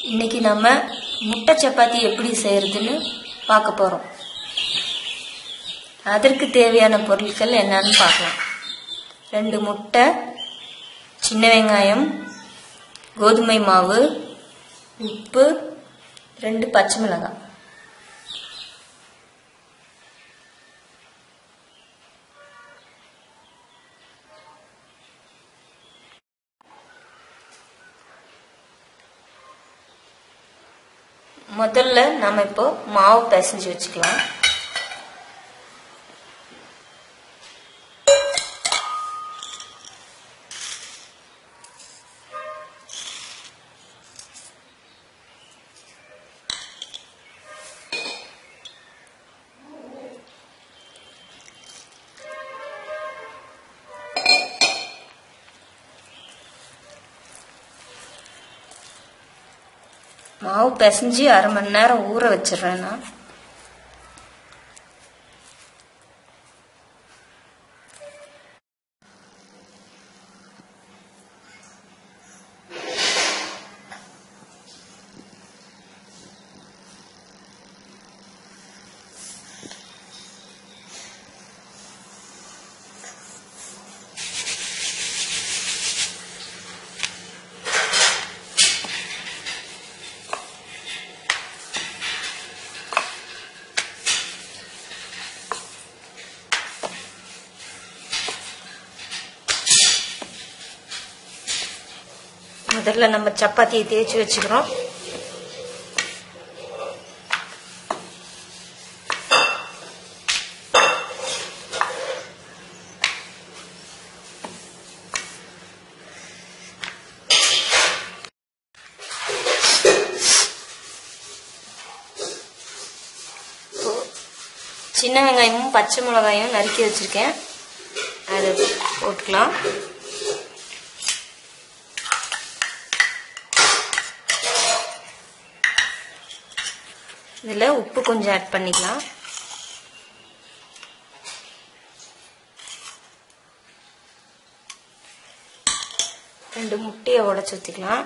இன்னைக்கு நம்ம முட்டை சப்பாத்தி எப்படி செய்யறதுன்னு பார்க்க போறோம் அதற்கு தேவையான பொருட்கள் என்னன்னு பார்க்கலாம் ரெண்டு முட்டை சின்ன வெங்காயம் கோதுமை மாவு உப்பு ரெண்டு பச்சை மிளகாய் முதல்ல நம்ம இப்போ மாவு பிசைஞ்சு வச்சுக்கலாம் மாவு பிசைஞ்சு அரை மணி நேரம் ஊற வச்சிடுறேன் நான் முதல்ல நம்ம சப்பாத்தியை தேய்ச்சி வச்சுக்கிறோம் இப்போ சின்ன வெங்காயமும் பச்சை மிளகாயும் நறுக்கி வச்சிருக்கேன் அதை போட்டுக்கலாம் இதில் உப்பு கொஞ்சம் ஆட் பண்ணிக்கலாம் ரெண்டு முட்டையை உடச்சி ஊற்றிக்கலாம்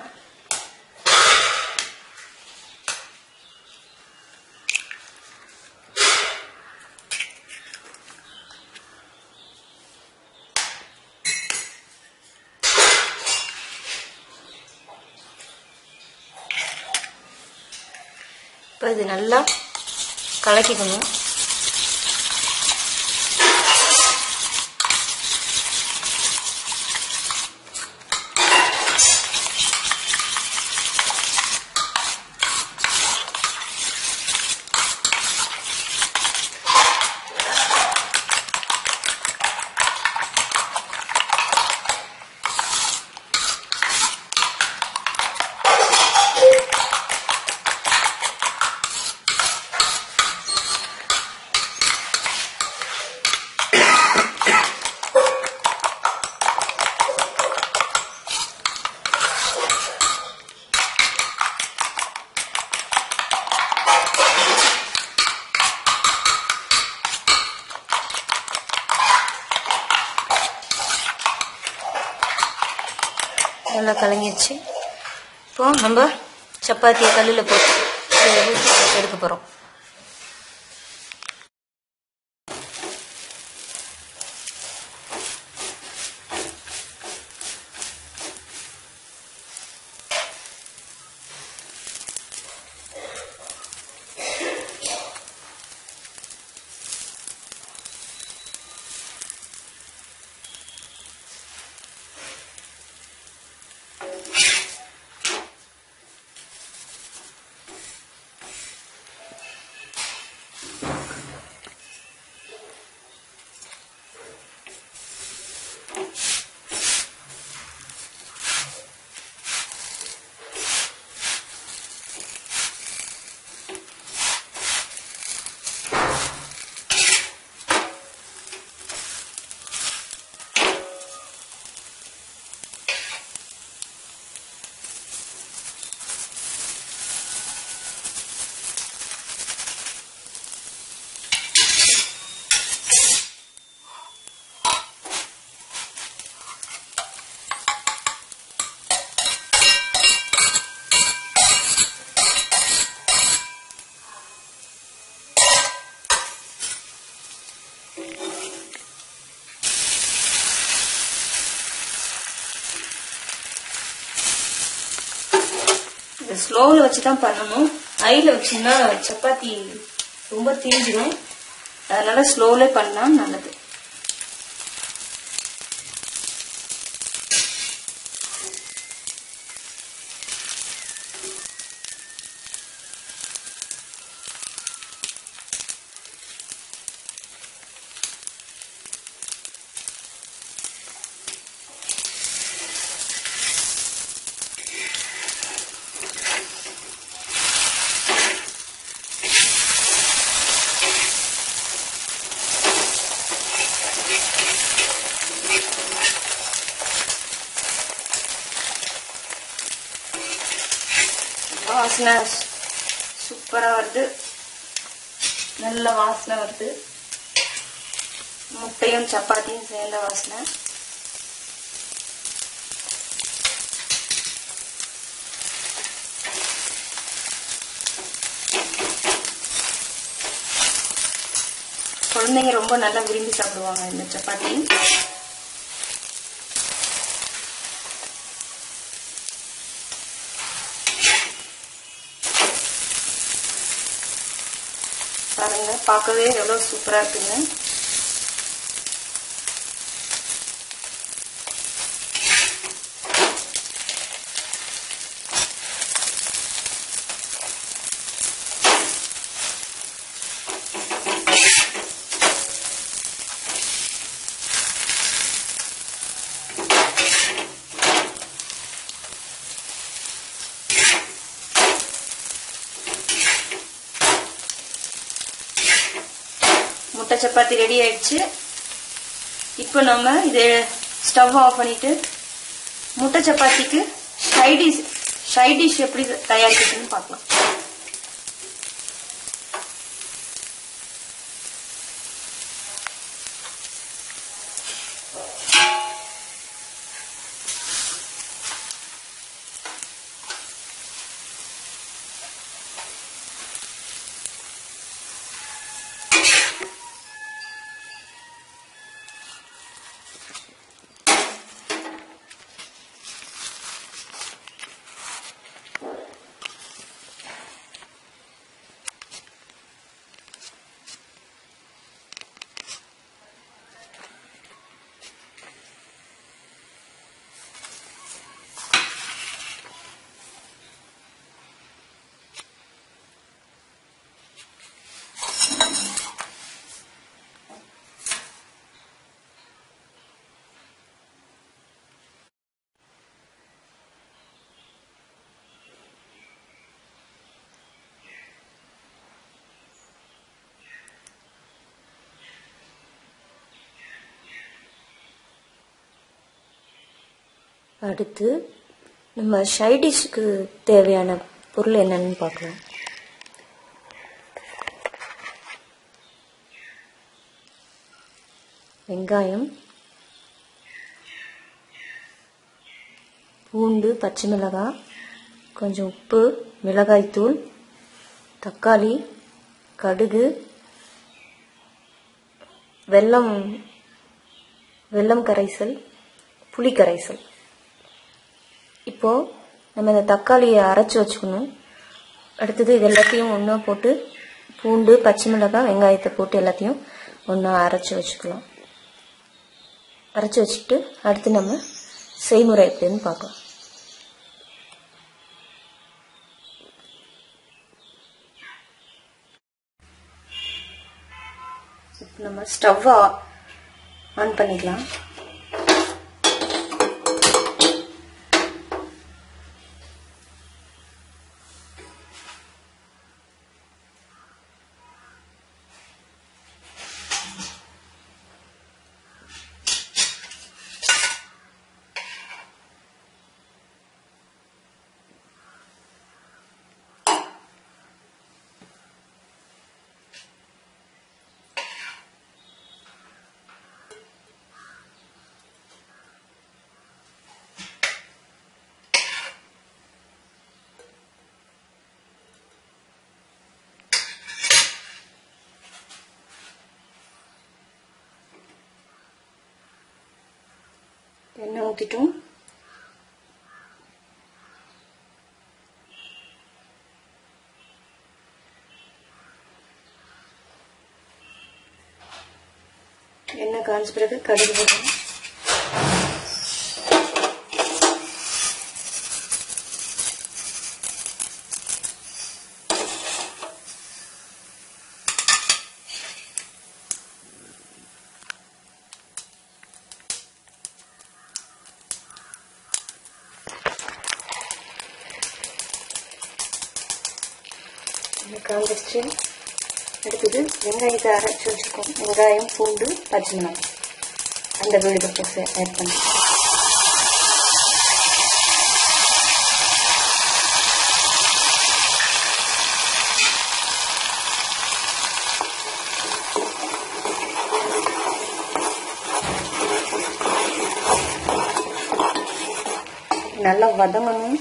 இப்போ இது நல்லா கலக்கிக்கணும் நல்லா கலங்கிடுச்சு இப்போ நம்ம சப்பாத்தியை கல்லில் போட்டு இதை ஊற்றி எடுக்க போகிறோம் ஸ்லோவில் வச்சு தான் பண்ணணும் ஹையில் வச்சிங்கன்னா சப்பாத்தி ரொம்ப தீஞ்சிடும் அதனால ஸ்லோவிலே பண்ணா நல்லது வாசனை சூப்பராக வருது நல்ல வாசனை வருது முட்டையும் சப்பாத்தியும் சேர்ந்த வாசனை குழந்தைங்க ரொம்ப நல்லா விரும்பி சாப்பிடுவாங்க இந்த சப்பாத்தி பாருங்க பார்க்கவே எவ்வளோ சூப்பராக இருக்குங்க முட்டை சப்பாத்தி ரெடி ஆயிடுச்சு இப்போ நம்ம இதை ஸ்டவ் ஆஃப் பண்ணிட்டு முட்டை சப்பாத்திக்கு சைடிஷ் சைடிஷ் எப்படி தயாரிக்கிறதுன்னு பார்க்கலாம் அடுத்து நம்ம சைடிஷ்க்கு தேவையான பொருள் என்னன்னு பார்க்கலாம் வெங்காயம் பூண்டு பச்சை மிளகாய் கொஞ்சம் உப்பு மிளகாய்த்தூள் தக்காளி கடுகு வெல்லம் வெல்லம் கரைசல் புளி கரைசல் இப்போ நம்ம இந்த தக்காளியை அரைச்சி வச்சுக்கணும் அடுத்தது இது எல்லாத்தையும் ஒன்றா போட்டு பூண்டு பச்சை மிளகாய் வெங்காயத்தை போட்டு எல்லாத்தையும் ஒன்றா அரைச்சி வச்சுக்கலாம் அரைச்சி வச்சுட்டு அடுத்து நம்ம செய்முறை எப்படின்னு பார்க்கலாம் இப்போ நம்ம ஸ்டவ் ஆன் பண்ணிக்கலாம் எண்ணெய் ஊற்றிட்டோம் எண்ணெய் காஞ்ச பிறகு கடுகு போடணும் எண்ணெய் காஞ்சிருச்சு அடுத்தது வெங்காயத்தை அரைச்சி வச்சுருக்கோம் வெங்காயம் பூண்டு பச்சை மிளகாய் அந்த விழுது ஆட் பண்ணி நல்லா வதங்கணும்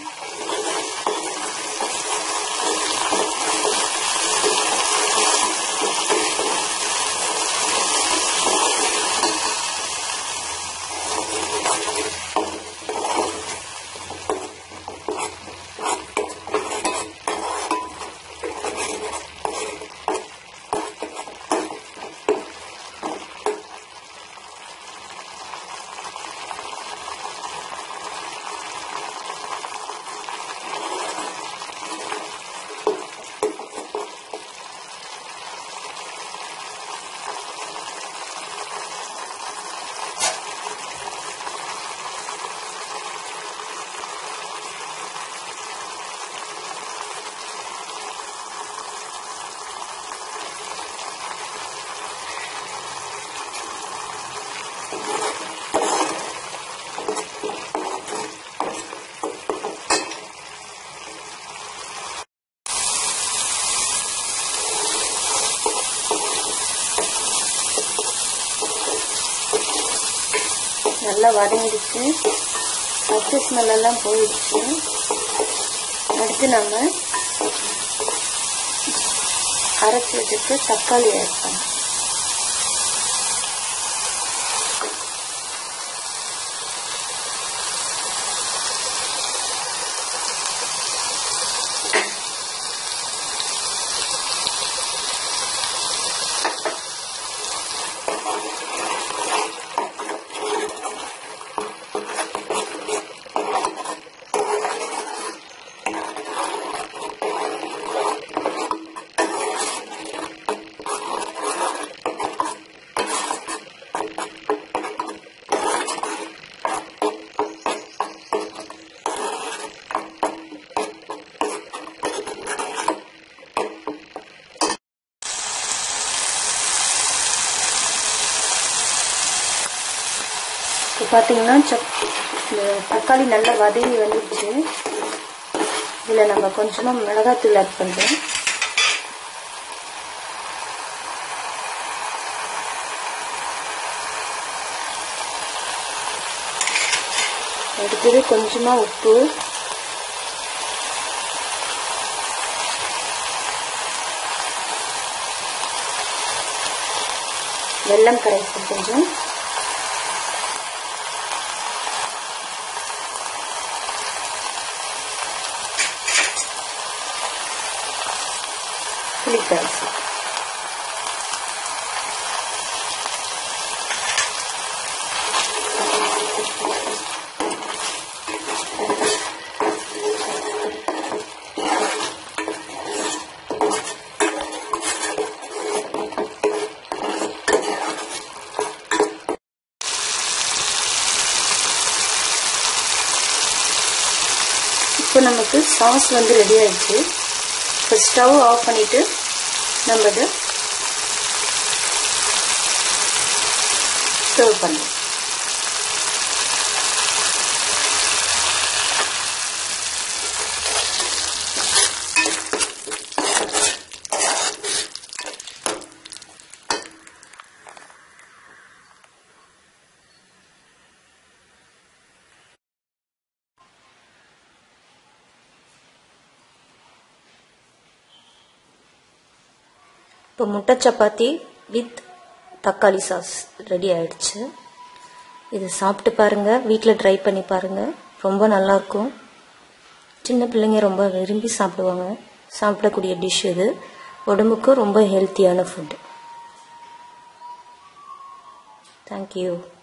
நல்லா வதங்கிடுச்சு பச்சை ஸ்மெல்லாம் போயிடுச்சு அடுத்து நம்ம அரைச்சி வச்சுட்டு தக்காளி ஆட் பண்ணோம் இப்போ பார்த்தீங்கன்னா சப் இந்த தக்காளி நல்லா வதங்கி வந்துடுச்சு இதில் நம்ம கொஞ்சமாக மிளகாத்தூள் ஆட் பண்ணுறோம் அடுத்தது கொஞ்சமாக உப்பு வெல்லம் கரைசல் கொஞ்சம் புளிக்கரைசல் இப்போ நமக்கு சாஸ் வந்து ரெடி ஆயிடுச்சு இப்போ ஸ்டவ் ஆஃப் பண்ணிட்டு நம்ம இதை சர்வ் பண்ணலாம் இப்போ முட்டை சப்பாத்தி வித் தக்காளி சாஸ் ரெடி ஆயிடுச்சு இது சாப்பிட்டு பாருங்க வீட்டில் ட்ரை பண்ணி பாருங்க ரொம்ப நல்லா இருக்கும் சின்ன பிள்ளைங்க ரொம்ப விரும்பி சாப்பிடுவாங்க சாப்பிடக்கூடிய டிஷ் இது உடம்புக்கு ரொம்ப ஹெல்த்தியான ஃபுட் தேங்க்யூ